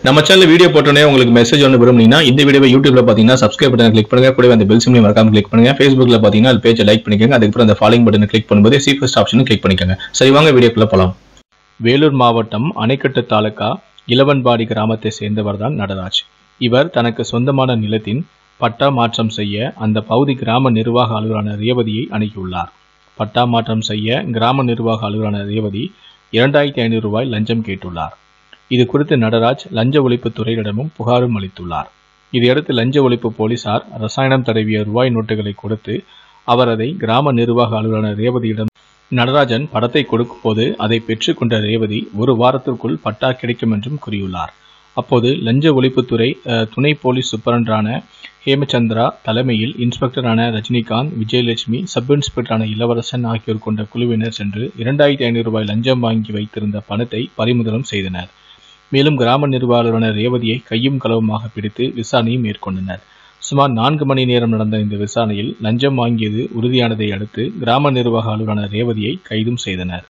நம்ம channel video போட்டோன்னே உங்களுக்கு மெசேஜ் ஒன்று விரும்புனீங்கன்னா இந்த வீடியோவை யூடியூப்ல பார்த்தீங்கன்னா சப்ஸ்கிரைப் பட்டன் கிளிக் பண்ணுங்க கூடவே அந்த பெல் சிம்லையும் மறக்காம கிளிக் பண்ணுங்க ஃபேஸ்புக்ல பார்த்தீங்கன்னா அது பேஜை லைக் பண்ணிக்கோங்க அதுக்கப்புறம் அந்த ஃபாலோயிங் பட்டனை கிளிக் பண்ணும்போது சி ஃபர்ஸ்ட் ஆப்ஷனும் கிளிக் பண்ணிக்கோங்க சரி வாங்க வீடியோக்குள்ள போலாம் வேலூர் மாவட்டம் அணைக்கட்டு தாலுகா இளவன்பாடி கிராமத்தை சேர்ந்தவர் தான் நடராஜ் இவர் தனக்கு சொந்தமான நிலத்தின் பட்டா மாற்றம் செய்ய அந்த பகுதி கிராம நிர்வாக அலுவலரான ரேவதியை அணுகியுள்ளார் பட்டா மாற்றம் செய்ய கிராம நிர்வாக அலுவலரான ரேவதி இரண்டாயிரத்தி ஐநூறு ரூபாய் லஞ்சம் கேட்டுள்ளார் இது குறித்து நடராஜ் லஞ்ச ஒழிப்பு துறையிடமும் புகாரும் அளித்துள்ளார் இதையடுத்து லஞ்ச ஒழிப்பு போலீசார் ரசாயனம் தடவிய ரூபாய் நோட்டுகளை கொடுத்து அவர் அதை கிராம நிர்வாக அலுவலர் ரேவதியிடம் நடராஜன் படத்தை கொடுக்கும்போது அதை பெற்றுக்கொண்ட ரேவதி ஒரு வாரத்திற்குள் பட்டா கிடைக்கும் என்றும் கூறியுள்ளார் அப்போது லஞ்ச ஒழிப்புத்துறை அஹ், துணை போலீஸ் சூப்பரண்டான ஹேமச்சந்திரா தலைமையில் இன்ஸ்பெக்டரான ரஜினிகாந்த் விஜயலட்சுமி சப் இன்ஸ்பெக்டரான இளவரசன் ஆகியோர் கொண்ட குழுவினர் சென்று இரண்டாயிரத்தி ஐநூறு ரூபாய் லஞ்சம் வாங்கி வைத்திருந்த பணத்தை பறிமுதலும் செய்தனர் மேலும் கிராம நிர்வாகரான ரேவதியை கையும் களவுமாக பிடித்து விசாரணையும் மேற்கொண்டனர் சுமார் நான்கு மணி நேரம் நடந்த இந்த விசாரணையில் லஞ்சம் வாங்கியது உறுதியானதை அடுத்து கிராம நிர்வாக அலுவலரான ரேவதியை கைதும் செய்தனர்